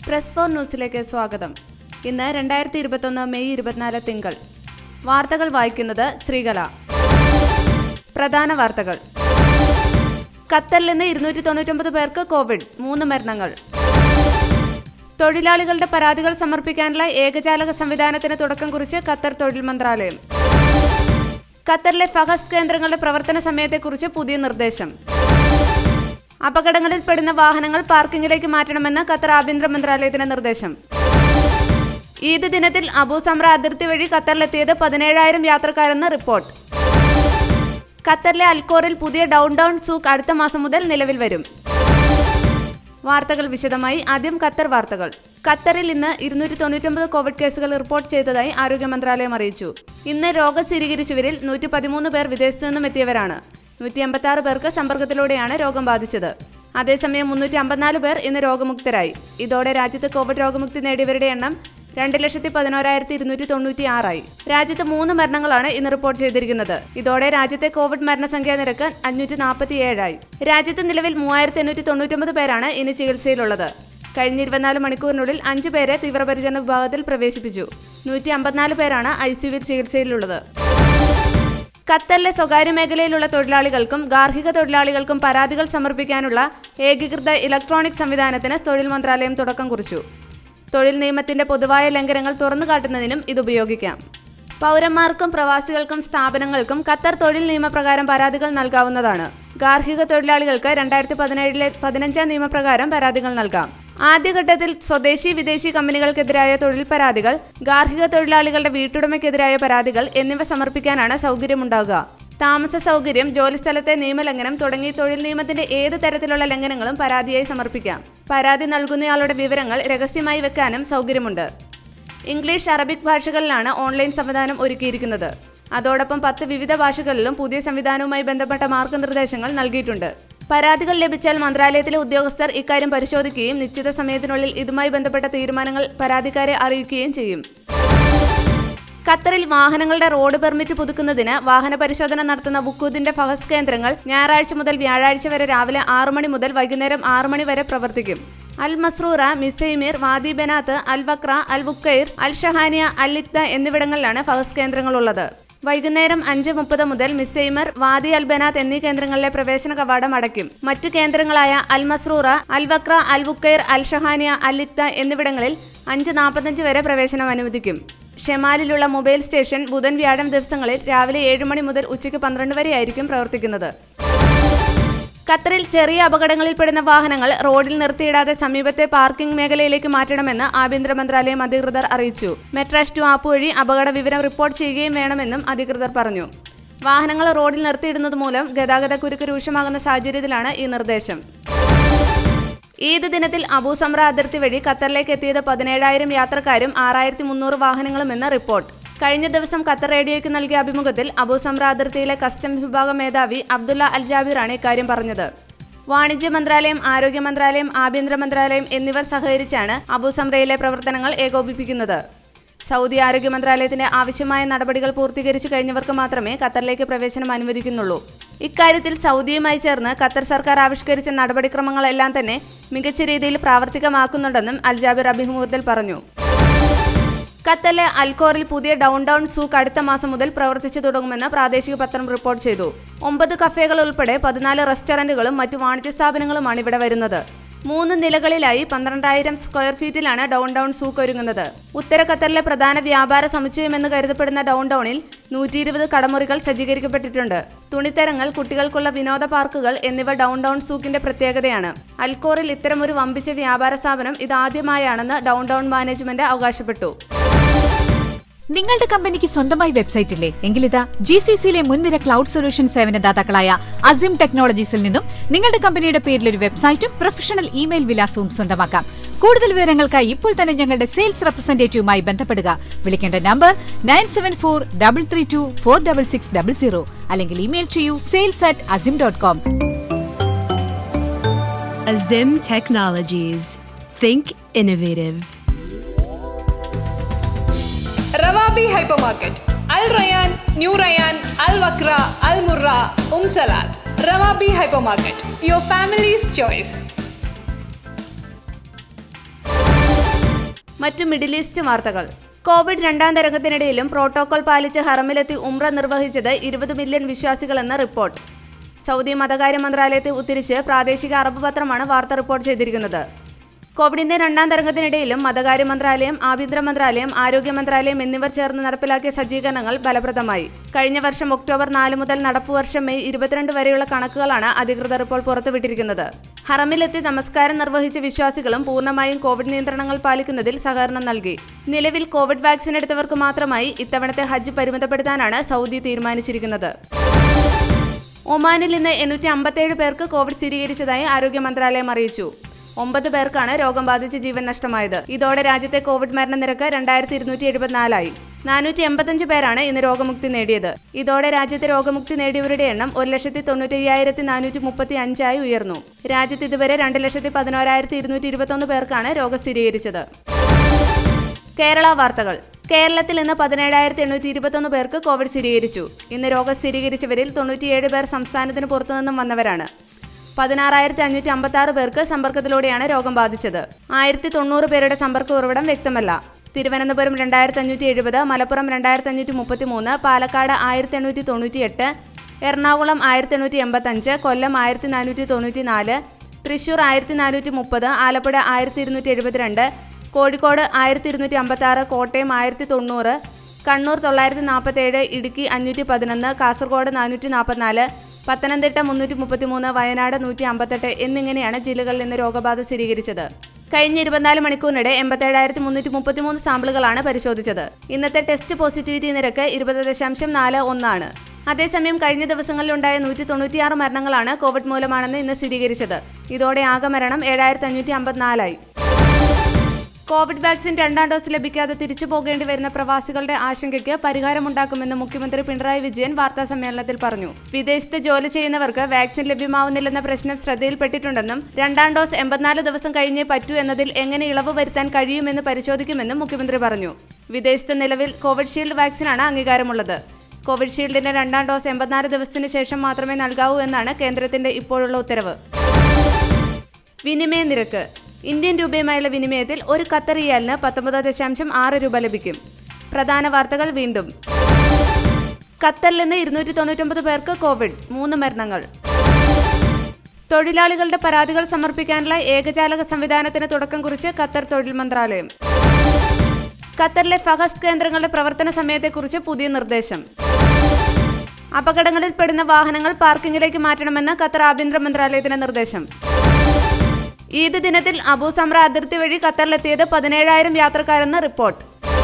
Press four ന്യൂസിലേക്ക് സ്വാഗതം ഇന്ന് രണ്ടായിരത്തി ഇരുപത്തൊന്ന് മെയ് ഇരുപത്തിനാല് തിങ്കൾ വാർത്തകൾ വായിക്കുന്നത് ശ്രീകല പ്രധാന വാർത്തകൾ ഖത്തറിൽ നിന്ന് ഇരുന്നൂറ്റി തൊണ്ണൂറ്റൊമ്പത് പേർക്ക് കോവിഡ് മൂന്ന് മരണങ്ങൾ തൊഴിലാളികളുടെ പരാതികൾ സമർപ്പിക്കാനുള്ള ഏകജാലക സംവിധാനത്തിന് തുടക്കം കുറിച്ച് ഖത്തർ തൊഴിൽ മന്ത്രാലയം ഖത്തറിലെ ഫഹസ് കേന്ദ്രങ്ങളുടെ പ്രവർത്തന സമയത്തെക്കുറിച്ച് പുതിയ നിർദ്ദേശം അപകടങ്ങളിൽ പെടുന്ന വാഹനങ്ങൾ പാർക്കിങ്ങിലേക്ക് മാറ്റണമെന്ന് ഖത്തർ ആഭ്യന്തര മന്ത്രാലയത്തിന്റെ നിർദ്ദേശം ഈദ് ദിനത്തിൽ അബു സംറ അതിർത്തി വഴി ഖത്തറിലെത്തിയത് പതിനേഴായിരം യാത്രക്കാരെന്ന് റിപ്പോർട്ട് ഖത്തറിലെ അൽക്കോറിൽ പുതിയ ഡൗൺ ടൗൺ സൂക്ക് അടുത്ത മാസം മുതൽ നിലവിൽ വരും വാർത്തകൾ വിശദമായി ആദ്യം ഖത്തർ വാർത്തകൾ ഖത്തറിൽ ഇന്ന് ഇരുന്നൂറ്റി തൊണ്ണൂറ്റൊമ്പത് കോവിഡ് കേസുകൾ റിപ്പോർട്ട് ചെയ്തതായി ആരോഗ്യ മന്ത്രാലയം അറിയിച്ചു ഇന്ന് രോഗം സ്ഥിരീകരിച്ചവരിൽ നൂറ്റി പതിമൂന്ന് പേർ വിദേശത്തു നിന്നും എത്തിയവരാണ് നൂറ്റി അമ്പത്തി ആറ് പേർക്ക് സമ്പർക്കത്തിലൂടെയാണ് രോഗം ബാധിച്ചത് അതേസമയം മുന്നൂറ്റി അമ്പത്തിനാല് പേർ ഇന്ന് രോഗമുക്തരായി ഇതോടെ രാജ്യത്ത് കോവിഡ് രോഗമുക്തി നേടിയവരുടെ എണ്ണം രണ്ട് ലക്ഷത്തി പതിനോരായിരത്തി ഇരുന്നൂറ്റി തൊണ്ണൂറ്റി ആറായി രാജ്യത്ത് മൂന്ന് മരണങ്ങളാണ് ഇന്ന് റിപ്പോർട്ട് ചെയ്തിരിക്കുന്നത് ഇതോടെ രാജ്യത്തെ കോവിഡ് മരണസംഖ്യാ നിരക്ക് അഞ്ഞൂറ്റി നാൽപ്പത്തി ഏഴായി രാജ്യത്ത് നിലവിൽ മൂവായിരത്തി എണ്ണൂറ്റി തൊണ്ണൂറ്റൊമ്പത് പേരാണ് ഇനി ചികിത്സയിലുള്ളത് കഴിഞ്ഞ ഇരുപത്തിനാല് മണിക്കൂറിനുള്ളിൽ അഞ്ചു പേരെ തീവ്രപരിചരണ വിഭാഗത്തിൽ പ്രവേശിപ്പിച്ചു നൂറ്റി അമ്പത്തിനാല് പേരാണ് ഐ സിയുവിൽ ചികിത്സയിലുള്ളത് ഖത്തറിലെ സ്വകാര്യ മേഖലയിലുള്ള തൊഴിലാളികൾക്കും ഗാർഹിക തൊഴിലാളികൾക്കും പരാതികൾ സമർപ്പിക്കാനുള്ള ഏകീകൃത ഇലക്ട്രോണിക് സംവിധാനത്തിന് തൊഴിൽ മന്ത്രാലയം തുടക്കം കുറിച്ചു തൊഴിൽ നിയമത്തിന്റെ പൊതുവായ ലംഘനങ്ങൾ തുറന്നു കാട്ടുന്നതിനും ഇത് ഉപയോഗിക്കാം പൗരന്മാർക്കും പ്രവാസികൾക്കും സ്ഥാപനങ്ങൾക്കും ഖത്തർ തൊഴിൽ നിയമപ്രകാരം പരാതികൾ നൽകാവുന്നതാണ് ഗാർഹിക തൊഴിലാളികൾക്ക് രണ്ടായിരത്തി പതിനേഴിലെ പതിനഞ്ചാം നിയമപ്രകാരം പരാതികൾ നൽകാം ആദ്യഘട്ടത്തിൽ സ്വദേശി വിദേശി കമ്പനികൾക്കെതിരായ തൊഴിൽ പരാതികൾ ഗാർഹിക തൊഴിലാളികളുടെ വീട്ടുടമയ്ക്കെതിരായ പരാതികൾ എന്നിവ സമർപ്പിക്കാനാണ് സൗകര്യമുണ്ടാകുക താമസ സൗകര്യം ജോലിസ്ഥലത്തെ നിയമലംഘനം തുടങ്ങി തൊഴിൽ നിയമത്തിന്റെ ഏത് തരത്തിലുള്ള ലംഘനങ്ങളും പരാതിയായി സമർപ്പിക്കാം പരാതി നൽകുന്നയാളുടെ വിവരങ്ങൾ രഹസ്യമായി വെക്കാനും സൗകര്യമുണ്ട് ഇംഗ്ലീഷ് അറബിക് ഭാഷകളിലാണ് ഓൺലൈൻ സംവിധാനം ഒരുക്കിയിരിക്കുന്നത് അതോടൊപ്പം പത്ത് വിവിധ ഭാഷകളിലും പുതിയ സംവിധാനവുമായി ബന്ധപ്പെട്ട മാർഗനിർദ്ദേശങ്ങൾ നൽകിയിട്ടുണ്ട് പരാതികൾ ലഭിച്ചാൽ മന്ത്രാലയത്തിലെ ഉദ്യോഗസ്ഥർ ഇക്കാര്യം പരിശോധിക്കുകയും നിശ്ചിത സമയത്തിനുള്ളിൽ ഇതുമായി ബന്ധപ്പെട്ട തീരുമാനങ്ങൾ പരാതിക്കാരെ അറിയിക്കുകയും ചെയ്യും ഖത്തറിൽ വാഹനങ്ങളുടെ റോഡ് പെർമിറ്റ് പുതുക്കുന്നതിന് വാഹന പരിശോധന നടത്തുന്ന വുക്കൂദിന്റെ ഫഹസ് കേന്ദ്രങ്ങൾ ഞായറാഴ്ച മുതൽ വ്യാഴാഴ്ച വരെ രാവിലെ ആറു മണി മുതൽ വൈകുന്നേരം ആറു മണി വരെ പ്രവർത്തിക്കും അൽ മസ്രൂറ മിസൈമീർ വാദി ബനാത്ത് അൽ വക്ര അൽ വുക്കൈർ അൽ ഷഹാനിയ അൽ ഇക്ത എന്നിവിടങ്ങളിലാണ് ഫഹസ് കേന്ദ്രങ്ങളുള്ളത് വൈകുന്നേരം അഞ്ച് മുപ്പത് മുതൽ മിസൈമർ വാദി അൽ ബനാത്ത് എന്നീ കേന്ദ്രങ്ങളിലെ പ്രവേശന കവാടം അടയ്ക്കും മറ്റു കേന്ദ്രങ്ങളായ അൽ മസ്രൂറ അൽ വക്ര അൽ വുക്കൈർ അൽ ഷഹാനിയ അൽ ഇക്ത എന്നിവിടങ്ങളിൽ അഞ്ച് നാൽപ്പത്തഞ്ച് വരെ പ്രവേശനം അനുവദിക്കും ഷെമാലിലുള്ള മൊബൈൽ സ്റ്റേഷൻ ബുധൻ വ്യാഴം ദിവസങ്ങളിൽ രാവിലെ ഏഴ് മണി മുതൽ ഉച്ചയ്ക്ക് പന്ത്രണ്ട് വരെയായിരിക്കും പ്രവർത്തിക്കുന്നത് ഖത്തറിൽ ചെറിയ അപകടങ്ങളിൽപ്പെടുന്ന വാഹനങ്ങൾ റോഡിൽ നിർത്തിയിടാതെ സമീപത്തെ പാർക്കിംഗ് മേഖലയിലേക്ക് മാറ്റണമെന്ന് ആഭ്യന്തര മന്ത്രാലയം അധികൃതർ അറിയിച്ചു മെട്രാഷ് ടു ആപ്പ് വഴി അപകട വിവരം റിപ്പോർട്ട് ചെയ്യുകയും വേണമെന്നും അധികൃതർ പറഞ്ഞു വാഹനങ്ങൾ റോഡിൽ നിർത്തിയിടുന്നത് മൂലം ഗതാഗത കുരുക്ക് രൂക്ഷമാകുന്ന സാഹചര്യത്തിലാണ് ഈ നിർദ്ദേശം ഈദ് ദിനത്തിൽ അബൂ സംറ അതിർത്തി വഴി ഖത്തറിലേക്ക് എത്തിയത് പതിനേഴായിരം യാത്രക്കാരും ആറായിരത്തി മുന്നൂറ് വാഹനങ്ങളുമെന്ന് റിപ്പോർട്ട് കഴിഞ്ഞ ദിവസം ഖത്തർ റേഡിയോയ്ക്ക് നൽകിയ അഭിമുഖത്തിൽ അബൂ സംറ അതിർത്തിയിലെ കസ്റ്റം വിഭാഗം മേധാവി അബ്ദുള്ള അൽ ജാബിറാണ് ഇക്കാര്യം പറഞ്ഞത് വാണിജ്യ മന്ത്രാലയം ആരോഗ്യ മന്ത്രാലയം ആഭ്യന്തര മന്ത്രാലയം എന്നിവർ സഹകരിച്ചാണ് അബൂ സംറയിലെ പ്രവർത്തനങ്ങൾ ഏകോപിപ്പിക്കുന്നത് സൗദി ആരോഗ്യ മന്ത്രാലയത്തിന്റെ ആവശ്യമായ നടപടികൾ പൂർത്തീകരിച്ചു കഴിഞ്ഞവർക്ക് മാത്രമേ ഖത്തറിലേക്ക് പ്രവേശനം അനുവദിക്കുന്നുള്ളൂ ഇക്കാര്യത്തിൽ സൗദിയുമായി ചേർന്ന് ഖത്തർ സർക്കാർ ആവിഷ്കരിച്ച നടപടിക്രമങ്ങളെല്ലാം തന്നെ മികച്ച രീതിയിൽ പ്രാവർത്തികമാക്കുന്നുണ്ടെന്നും അൽജാബിർ അഭിമുഖത്തിൽ പറഞ്ഞു ഖത്തറിലെ അൽക്കോറിൽ പുതിയ ഡൗൺ ടൗൺ സൂക്ക് അടുത്ത മാസം മുതൽ പ്രവർത്തിച്ചു തുടങ്ങുമെന്ന് പ്രാദേശിക പത്രം റിപ്പോർട്ട് ചെയ്തു ഒമ്പത് കഫേകൾ ഉൾപ്പെടെ പതിനാല് റെസ്റ്റോറന്റുകളും മറ്റു വാണിജ്യ സ്ഥാപനങ്ങളുമാണ് ഇവിടെ വരുന്നത് മൂന്ന് നിലകളിലായി പന്ത്രണ്ടായിരം സ്ക്വയർ ഫീറ്റിലാണ് ഡൗൺ ടൗൺ സൂക്ക് ഒരുങ്ങുന്നത് ഉത്തര ഖത്തറിലെ പ്രധാന വ്യാപാര സമുച്ചയമെന്ന് കരുതപ്പെടുന്ന ഡൗൺ ടൗണിൽ നൂറ്റി ഇരുപത് കടമുറികൾ സജ്ജീകരിക്കപ്പെട്ടിട്ടുണ്ട് തുണിത്തരങ്ങൾ കുട്ടികൾക്കുള്ള വിനോദ പാർക്കുകൾ എന്നിവ ഡൗൺ ടൗൺ സൂക്കിന്റെ പ്രത്യേകതയാണ് അൽക്കോറിൽ ഇത്തരമൊരു വമ്പിച്ച വ്യാപാര സ്ഥാപനം ഇതാദ്യമായാണെന്ന് ഡൗൺ ടൗൺ മാനേജ്മെന്റ് അവകാശപ്പെട്ടു നിങ്ങളുടെ കമ്പനിക്ക് സ്വന്തമായി വെബ്സൈറ്റ് ഇല്ലേ എങ്കിലിതാ ജി സി സിയിലെ മുൻനിര ക്ലൗഡ് സൊല്യൂഷൻ സേവനദാതാക്കളായ അസിം ടെക്നോളജീസിൽ നിന്നും നിങ്ങളുടെ കമ്പനിയുടെ പേരിൽ ഒരു വെബ്സൈറ്റും പ്രൊഫഷണൽ ഇമെയിൽ വിലാസവും സ്വന്തമാക്കാം കൂടുതൽ വിവരങ്ങൾക്കായി ഇപ്പോൾ തന്നെ ഞങ്ങളുടെ സെയിൽസ് റെപ്രസെന്റേറ്റീവുമായി ബന്ധപ്പെടുക വിളിക്കേണ്ട number nine seven four double three two four double six double zero അല്ലെങ്കിൽ ഇമെയിൽ ചെയ്യൂ sales at Azim dot com Azim Technologies. Think innovative. Rawabi hypermarket Al Rayyan New Rayyan Al Wakra Al Murra Umm Salal Rawabi hypermarket your families choice മറ്റു Middle East വാർത്തകൾ Covid രണ്ടാം തരംഗത്തിനിടയിലും protocol പാലിച്ച് ഹറമിലെത്തി ഉംറ നിർവഹിച്ചത് ഇരുപത് million വിശ്വാസികളെന്ന റിപ്പോർട്ട് സൗദി മതകാര്യ മന്ത്രാലയത്തെ ഉദ്ധരിച്ച് പ്രാദേശിക അറബ് പത്രമാണ് വാർത്ത റിപ്പോർട്ട് ചെയ്തിരിക്കുന്നത് കോവിഡിന്റെ രണ്ടാം തരംഗത്തിനിടയിലും മതകാര്യ മന്ത്രാലയം ആഭ്യന്തര മന്ത്രാലയം ആരോഗ്യ മന്ത്രാലയം എന്നിവർ ചേർന്ന് നടപ്പിലാക്കിയ സജ്ജീകരണങ്ങൾ ഫലപ്രദമായി കഴിഞ്ഞ വർഷം ഒക്ടോബർ നാല് മുതൽ നടപ്പു വർഷം മെയ് ഇരുപത്തിരണ്ട് വരെയുള്ള കണക്കുകളാണ് അധികൃതർ ഇപ്പോൾ പുറത്തുവിട്ടിരിക്കുന്നത് ഹറമിലെത്തി നമസ്കാരം നിർവഹിച്ച വിശ്വാസികളും പൂർണ്ണമായും കോവിഡ് നിയന്ത്രണങ്ങൾ പാലിക്കുന്നതിൽ സഹകരണം നൽകി നിലവിൽ കോവിഡ് വാക്സിൻ എടുത്തവർക്ക് മാത്രമായി ഇത്തവണത്തെ ഹജ്ജ് പരിമിതപ്പെടുത്താനാണ് സൗദി തീരുമാനിച്ചിരിക്കുന്നത് ഒമാനിൽ ഇന്ന് എണ്ണൂറ്റി അമ്പത്തേഴ് പേർക്ക് കോവിഡ് സ്ഥിരീകരിച്ചതായി ആരോഗ്യ മന്ത്രാലയം അറിയിച്ചു ഒമ്പത് പേർക്കാണ് രോഗം ബാധിച്ച് ജീവൻ നഷ്ടമായത് ഇതോടെ രാജ്യത്തെ കോവിഡ് മരണനിരക്ക് രണ്ടായിരത്തി ഇരുന്നൂറ്റി എഴുപത്തിനാലായി നാനൂറ്റി എൺപത്തഞ്ച് പേരാണ് ഇന്ന് രോഗമുക്തി നേടിയത് ഇതോടെ രാജ്യത്തെ രോഗമുക്തി നേടിയവരുടെ എണ്ണം ഒരു ലക്ഷത്തി തൊണ്ണൂറ്റി അയ്യായിരത്തി നാനൂറ്റി മുപ്പത്തി അഞ്ചായി ഉയർന്നു രാജ്യത്ത് ഇതുവരെ രണ്ട് ലക്ഷത്തി പതിനോരായിരത്തി ഇരുന്നൂറ്റി ഇരുപത്തൊന്ന് പേർക്കാണ് രോഗം സ്ഥിരീകരിച്ചത് കേരള വാർത്തകൾ കേരളത്തിൽ ഇന്ന് പതിനേഴായിരത്തി എണ്ണൂറ്റി ഇരുപത്തൊന്ന് പേർക്ക് കോവിഡ് സ്ഥിരീകരിച്ചു ഇന്ന് രോഗം സ്ഥിരീകരിച്ചവരിൽ തൊണ്ണൂറ്റിയേഴ് പേർ സംസ്ഥാനത്തിന് പുറത്തുനിന്നും വന്നവരാണ് പതിനാറായിരത്തി അഞ്ഞൂറ്റി അമ്പത്തി ആറ് പേർക്ക് സമ്പർക്കത്തിലൂടെയാണ് രോഗം ബാധിച്ചത് ആയിരത്തി തൊണ്ണൂറ് പേരുടെ സമ്പർക്ക ഉറവിടം വ്യക്തമല്ല തിരുവനന്തപുരം രണ്ടായിരത്തി അഞ്ഞൂറ്റി എഴുപത് മലപ്പുറം രണ്ടായിരത്തി അഞ്ഞൂറ്റി മുപ്പത്തി മൂന്ന് പാലക്കാട് ആയിരത്തി എണ്ണൂറ്റി തൊണ്ണൂറ്റി എട്ട് എറണാകുളം ആയിരത്തി എണ്ണൂറ്റി എൺപത്തഞ്ച് കൊല്ലം ആയിരത്തി നാനൂറ്റി തൊണ്ണൂറ്റി നാല് തൃശൂർ ആയിരത്തി നാനൂറ്റി മുപ്പത് ആലപ്പുഴ ആയിരത്തി ഇരുന്നൂറ്റി എഴുപത്തിരണ്ട് കോഴിക്കോട് ആയിരത്തി ഇരുന്നൂറ്റി അമ്പത്തി ആറ് കോട്ടയം ആയിരത്തി തൊണ്ണൂറ് കണ്ണൂർ തൊള്ളായിരത്തി നാൽപ്പത്തേഴ് ഇടുക്കി അഞ്ഞൂറ്റി പതിനൊന്ന് കാസർഗോഡ് നാനൂറ്റി നാൽപ്പത്തിനാല് പത്തനംതിട്ട മുന്നൂറ്റി മുപ്പത്തിമൂന്ന് വയനാട് നൂറ്റി അമ്പത്തെട്ട് എന്നിങ്ങനെയാണ് ജില്ലകളിൽ നിന്ന് രോഗബാധ സ്ഥിരീകരിച്ചത് കഴിഞ്ഞ ഇരുപത്തിനാല് മണിക്കൂറിനിടെ എൺപത്തേഴായിരത്തി മുന്നൂറ്റി മുപ്പത്തിമൂന്ന് സാമ്പിളുകളാണ് പരിശോധിച്ചത് ഇന്നത്തെ ടെസ്റ്റ് പോസിറ്റിവിറ്റി നിരക്ക് ഇരുപത് ദശാംശം നാല് ഒന്നാണ് അതേസമയം കഴിഞ്ഞ ദിവസങ്ങളിലുണ്ടായ നൂറ്റി തൊണ്ണൂറ്റിയാറ് മരണങ്ങളാണ് കോവിഡ് മൂലമാണെന്ന് ഇന്ന് സ്ഥിരീകരിച്ചത് ഇതോടെ ആകെ മരണം ഏഴായിരത്തി അഞ്ഞൂറ്റി അമ്പത്തിനാലായി കോവിഡ് വാക്സിൻ രണ്ടാം ഡോസ് ലഭിക്കാതെ തിരിച്ചു പോകേണ്ടി വരുന്ന പ്രവാസികളുടെ ആശങ്കയ്ക്ക് പരിഹാരമുണ്ടാക്കുമെന്ന് മുഖ്യമന്ത്രി പിണറായി വിജയൻ വാർത്താ സമ്മേളനത്തിൽ പറഞ്ഞു വിദേശത്ത് ജോലി ചെയ്യുന്നവർക്ക് വാക്സിൻ ലഭ്യമാവുന്നില്ലെന്ന പ്രശ്നം ശ്രദ്ധയിൽപ്പെട്ടിട്ടുണ്ടെന്നും രണ്ടാം ഡോസ് എൺപത്തിനാല് ദിവസം കഴിഞ്ഞേ പറ്റൂ എന്നതിൽ എങ്ങനെ ഇളവ് വരുത്താൻ കഴിയുമെന്ന് പരിശോധിക്കുമെന്നും മുഖ്യമന്ത്രി പറഞ്ഞു വിദേശത്ത് നിലവിൽ കോവിഡ്ഷീൽഡ് വാക്സിനാണ് അംഗീകാരമുള്ളത് കോവിഡ്ഷീൽഡിന്റെ രണ്ടാം ഡോസ് എൺപത്തിനാല് ദിവസത്തിന് ശേഷം മാത്രമേ നൽകാവൂ എന്നാണ് കേന്ദ്രത്തിന്റെ ഇപ്പോഴുള്ള ഉത്തരവ് വിനിമയ നിരക്ക് ഇന്ത്യൻ രൂപയുമായുള്ള വിനിമയത്തിൽ ഒരു ഖത്തർ റിയാലിന് പത്തൊമ്പത് ദശാംശം ആറ് രൂപ ലഭിക്കും പ്രധാന വാർത്തകൾ വീണ്ടും ഖത്തറിൽ നിന്ന് ഇരുന്നൂറ്റി തൊണ്ണൂറ്റൊമ്പത് പേർക്ക് കോവിഡ് മൂന്ന് മരണങ്ങൾ തൊഴിലാളികളുടെ പരാതികൾ സമർപ്പിക്കാനുള്ള ഏകജാലക സംവിധാനത്തിന് തുടക്കം കുറിച്ച് ഖത്തർ തൊഴിൽ മന്ത്രാലയം ഖത്തറിലെ ഫഹസ് കേന്ദ്രങ്ങളുടെ പ്രവർത്തന സമയത്തെക്കുറിച്ച് പുതിയ നിർദ്ദേശം അപകടങ്ങളിൽ പെടുന്ന വാഹനങ്ങൾ പാർക്കിങ്ങിലേക്ക് മാറ്റണമെന്ന് ഖത്തർ ആഭ്യന്തര മന്ത്രാലയത്തിന്റെ നിർദ്ദേശം ഈദ് ദിനത്തിൽ അബു സംറ അതിർത്തി വഴി ഖത്തറിലെത്തിയത് പതിനേഴായിരം യാത്രക്കാരെന്ന് റിപ്പോർട്ട്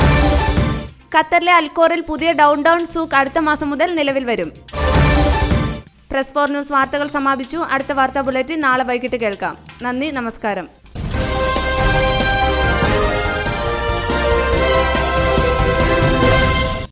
ഖത്തറിലെ അൽക്കോറിൽ പുതിയ ഡൗൺ ടൗൺ സൂക്ക് അടുത്ത മാസം മുതൽ നിലവിൽ വരും പ്രസ് ഫോർ ന്യൂസ് വാർത്തകൾ സമാപിച്ചു അടുത്ത വാർത്താ ബുള്ളറ്റിൻ നാളെ വൈകിട്ട് കേൾക്കാം നന്ദി നമസ്കാരം